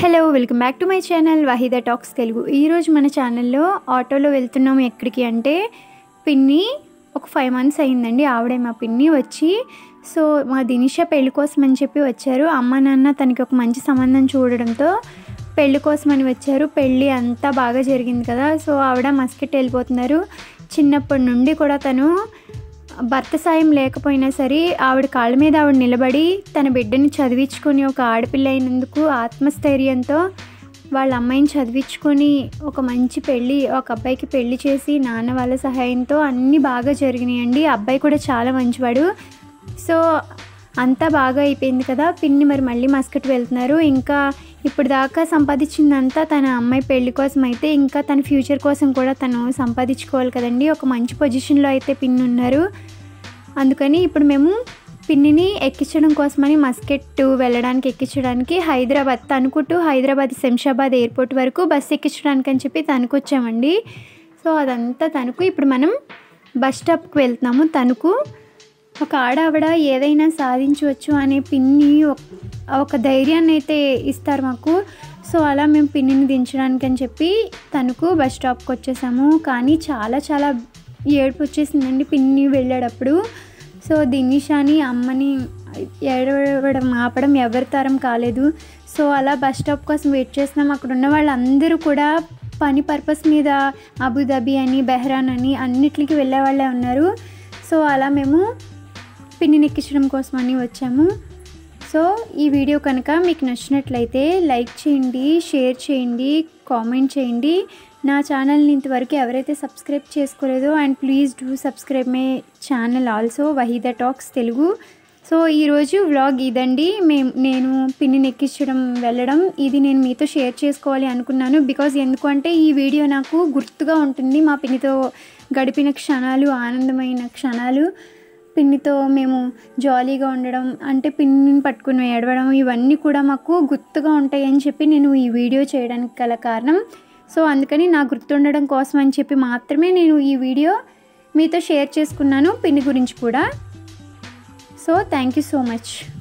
hello welcome back to my channel Waheeda talks Telugu ఈరోజు మన ఛానల్లో ఆటోలో వెళ్తున్నాము ఎక్కడికి అంటే పిన్ని ఒక ఫైవ్ మంత్స్ అయిందండి ఆవిడే మా పిన్ని వచ్చి సో మా దినిష పెళ్లి కోసం అని చెప్పి వచ్చారు అమ్మ నాన్న తనకి ఒక మంచి సంబంధం చూడడంతో పెళ్లి కోసం అని వచ్చారు పెళ్ళి అంతా బాగా జరిగింది కదా సో ఆవిడ మస్కెట్ వెళ్ళిపోతున్నారు చిన్నప్పటి నుండి కూడా తను భర్త సాయం లేకపోయినా సరే ఆవిడ కాళ్ళ మీద ఆవిడ నిలబడి తన బిడ్డని చదివించుకొని ఒక ఆడపిల్ల అయినందుకు ఆత్మస్థైర్యంతో వాళ్ళ అమ్మాయిని చదివించుకొని ఒక మంచి పెళ్ళి ఒక అబ్బాయికి పెళ్లి చేసి నాన్న వాళ్ళ సహాయంతో అన్నీ బాగా జరిగినాయండి అబ్బాయి కూడా చాలా మంచివాడు సో అంతా బాగా అయిపోయింది కదా పిన్ని మరి మళ్ళీ మస్కట్ వెళ్తున్నారు ఇంకా ఇప్పుడు దాకా సంపాదించిందంతా తన అమ్మాయి పెళ్లి కోసం అయితే ఇంకా తన ఫ్యూచర్ కోసం కూడా తను సంపాదించుకోవాలి కదండి ఒక మంచి పొజిషన్లో అయితే పిన్ని ఉన్నారు అందుకని ఇప్పుడు మేము పిన్నిని ఎక్కించడం కోసమని మస్కెట్ వెళ్ళడానికి ఎక్కించడానికి హైదరాబాద్ తణుకు టు హైదరాబాద్ శంషాబాద్ ఎయిర్పోర్ట్ వరకు బస్ ఎక్కించడానికి అని చెప్పి తణుకు వచ్చామండి సో అదంతా తణుకు ఇప్పుడు మనం బస్ స్టాప్కి వెళ్తున్నాము తణుకు ఒక ఆడావిడ ఏదైనా సాధించవచ్చు అనే పిన్ని ఒక- ఒక ధైర్యాన్ని అయితే ఇస్తారు మాకు సో అలా మేము పిన్నిని దించడానికి అని చెప్పి తనకు బస్ స్టాప్కి వచ్చేసాము కానీ చాలా చాలా ఏడుపు వచ్చేసిందండి పిన్ని వెళ్ళేటప్పుడు సో దినిషాని అమ్మని ఏడవడం ఆపడం ఎవరి తరం కాలేదు సో అలా బస్ స్టాప్ కోసం వెయిట్ చేస్తున్నాం అక్కడ ఉన్న వాళ్ళందరూ కూడా పని పర్పస్ మీద అబుదాబి అని బెహ్రాన్ అని అన్నిటికి వెళ్ళే వాళ్ళే ఉన్నారు సో అలా మేము పిన్నిని ఎక్కించడం కోసమని వచ్చాము సో ఈ వీడియో కనుక మీకు నచ్చినట్లయితే లైక్ చేయండి షేర్ చేయండి కామెంట్ చేయండి నా ఛానల్ని ఇంతవరకు ఎవరైతే సబ్స్క్రైబ్ చేసుకోలేదో and please do subscribe my channel also Waheeda talks Telugu so ఈరోజు వ్లాగ్ ఇదండి మేము నేను పిన్నిని ఎక్కించడం వెళ్ళడం ఇది నేను మీతో షేర్ చేసుకోవాలి అనుకున్నాను బికాజ్ ఎందుకంటే ఈ వీడియో నాకు గుర్తుగా ఉంటుంది మా పిన్నితో గడిపిన క్షణాలు ఆనందమైన క్షణాలు పిన్నితో మేము జాలీగా ఉండడం అంటే పిన్నిని పట్టుకుని ఏడవడం ఇవన్నీ కూడా మాకు గుర్తుగా ఉంటాయి అని చెప్పి నేను ఈ వీడియో చేయడానికి గల కారణం సో అందుకని నా గుర్తుండడం కోసం అని చెప్పి మాత్రమే నేను ఈ వీడియో మీతో షేర్ చేసుకున్నాను పిన్ని గురించి కూడా so thank you so much